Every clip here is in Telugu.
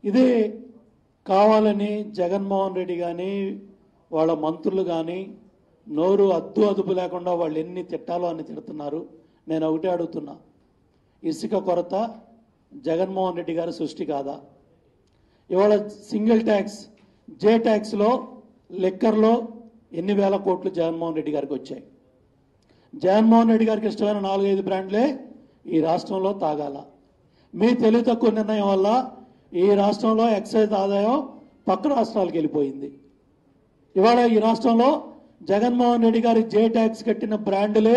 ఇది కావాలని జగన్మోహన్ రెడ్డి కానీ వాళ్ళ మంత్రులు కానీ నోరు అద్దు అదుపు లేకుండా వాళ్ళు ఎన్ని తిట్టాలో అన్ని తిడుతున్నారు నేను ఒకటే అడుగుతున్నా ఇసుక కొరత జగన్మోహన్ రెడ్డి గారి సృష్టి కాదా ఇవాళ సింగిల్ ట్యాక్స్ జే ట్యాక్స్లో లెక్కర్లో ఎన్ని వేల కోట్లు జగన్మోహన్ రెడ్డి గారికి వచ్చాయి జగన్మోహన్ రెడ్డి గారికి ఇష్టమైన నాలుగైదు బ్రాండ్లే ఈ రాష్ట్రంలో తాగాల మీ తెలివి తక్కువ నిర్ణయం వల్ల ఈ రాష్ట్రంలో ఎక్సైజ్ ఆదాయం పక్క రాష్ట్రాలకు వెళ్ళిపోయింది ఇవాళ ఈ రాష్ట్రంలో జగన్మోహన్ రెడ్డి గారి జే ట్యాక్స్ కట్టిన బ్రాండ్లే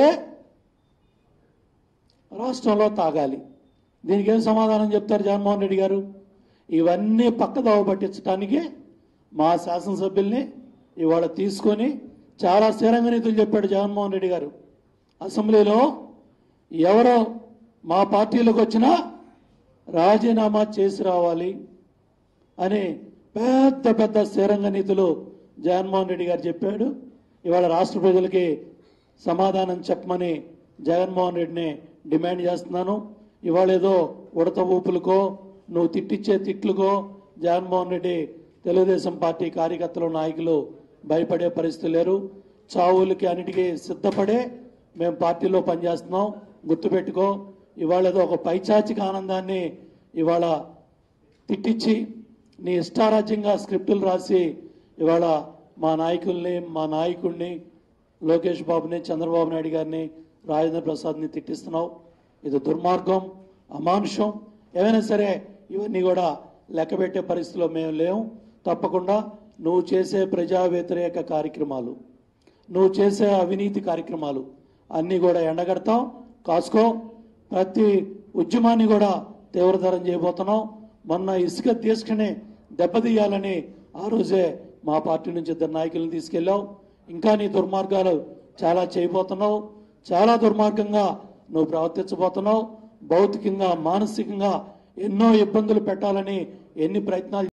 రాష్ట్రంలో తాగాలి దీనికి ఏం సమాధానం చెప్తారు జగన్మోహన్ రెడ్డి గారు ఇవన్నీ పక్కదోవ పట్టించడానికి మా శాసనసభ్యుల్ని ఇవాళ తీసుకొని చాలా స్థిరంగా నీతులు చెప్పాడు జగన్మోహన్ రెడ్డి గారు అసెంబ్లీలో ఎవరో మా పార్టీలోకి వచ్చినా రాజీనామా చేసి రావాలి అని పెద్ద పెద్ద స్థిరంగా నీతులు జగన్మోహన్ రెడ్డి గారు చెప్పాడు ఇవాళ రాష్ట్ర ప్రజలకి సమాధానం చెప్పమని జగన్మోహన్ రెడ్డిని డిమాండ్ చేస్తున్నాను ఇవాళ ఏదో ఉడత ఊపులకో నువ్వు తిట్టిచ్చే తిట్లుకో జగన్మోహన్ రెడ్డి తెలుగుదేశం పార్టీ కార్యకర్తలు నాయకులు భయపడే పరిస్థితి లేరు చావులకి అన్నిటికీ సిద్ధపడే మేము పార్టీలో పనిచేస్తున్నాం గుర్తుపెట్టుకో ఇవాళ ఏదో ఒక పైచాచిక ఆనందాన్ని ఇవాళ తిట్టించి నీ ఇష్టారాజ్యంగా స్క్రిప్టులు రాసి ఇవాళ మా నాయకుల్ని మా నాయకుడిని లోకేష్ బాబుని చంద్రబాబు నాయుడు గారిని రాజేంద్ర ప్రసాద్ని తిట్టిస్తున్నావు ఇది దుర్మార్గం అమానుషం ఏమైనా సరే ఇవన్నీ కూడా లెక్క పెట్టే పరిస్థితిలో మేము లేవు తప్పకుండా నువ్వు చేసే ప్రజా వ్యతిరేక కార్యక్రమాలు నువ్వు చేసే అవినీతి కార్యక్రమాలు అన్నీ కూడా ఎండగడతాం కాసుకో ప్రతి ఉద్యమాన్ని కూడా తీవ్రతరం చేయబోతున్నాం మొన్న ఇసుక తీసుకుని దెబ్బతీయాలని ఆ రోజే మా పార్టీ నుంచి ఇద్దరు నాయకులను తీసుకెళ్ళావు ఇంకా నీ దుర్మార్గాలు చాలా చేయబోతున్నావు చాలా దుర్మార్గంగా నువ్వు ప్రవర్తించబోతున్నావు భౌతికంగా మానసికంగా ఎన్నో ఇబ్బందులు పెట్టాలని ఎన్ని ప్రయత్నాలు